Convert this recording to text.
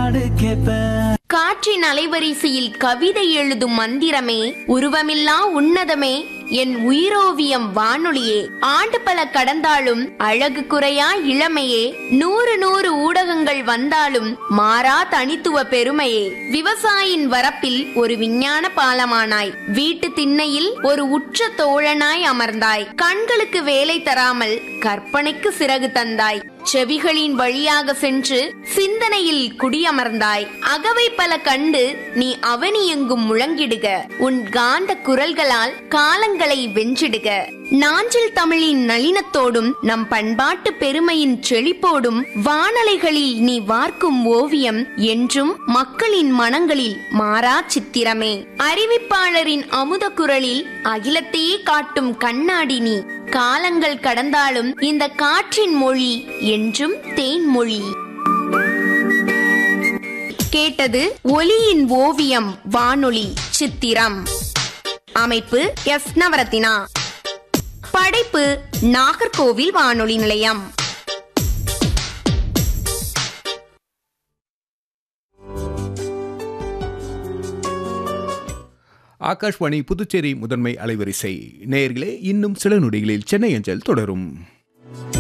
பாடு கேட்பேன் காற்றின் அலைவரிசையில் கவிதை எழுதும் மந்திரமே உருவமில்லா உன்னதமே என் உயிரோவியம் வானொலியே ஆண்டு பல கடந்தாலும் அழகு குறையா இளமையே நூறு நூறு ஊடகங்கள் வந்தாலும் மாறா தனித்துவ பெருமையே விவசாயின் வரப்பில் ஒரு விஞ்ஞான பாலமானாய் வீட்டு திண்ணையில் ஒரு உற்ற தோழனாய் அமர்ந்தாய் கண்களுக்கு வேலை தராமல் கற்பனைக்கு சிறகு தந்தாய் செவிகளின் வழியாக சென்று சிந்தனையில் குடியமர்ந்தாய் அகவை பல கண்டு நீ அவனி எங்கும் முழங்கிடுக உன் காந்த குரல்களால் காலங்களை வென்றிடுக நாஞ்சில் தமிழின் நளினத்தோடும் நம் பண்பாட்டு பெருமையின் செழிப்போடும் வானலைகளில் நீ வார்க்கும் ஓவியம் என்றும் மக்களின் மனங்களில் மாறா சித்திரமே அறிவிப்பாளரின் அமுத குரலில் அகிலத்தையே காட்டும் கண்ணாடி நீ காலங்கள் கடந்தாலும் இந்த காற்றின் மொழி என்றும் தேன்மொழி கேட்டது ஒலியின் ஓவியம் வானொலி சித்திரம் அமைப்பு எஸ் நவரத்தினா படைப்பு நாகர்கோவில் வானொலி நிலையம் ஆகாஷ்வாணி புதுச்சேரி முதன்மை அலைவரிசை நேயர்களே இன்னும் சில நொடிகளில் சென்னை அஞ்சல் தொடரும்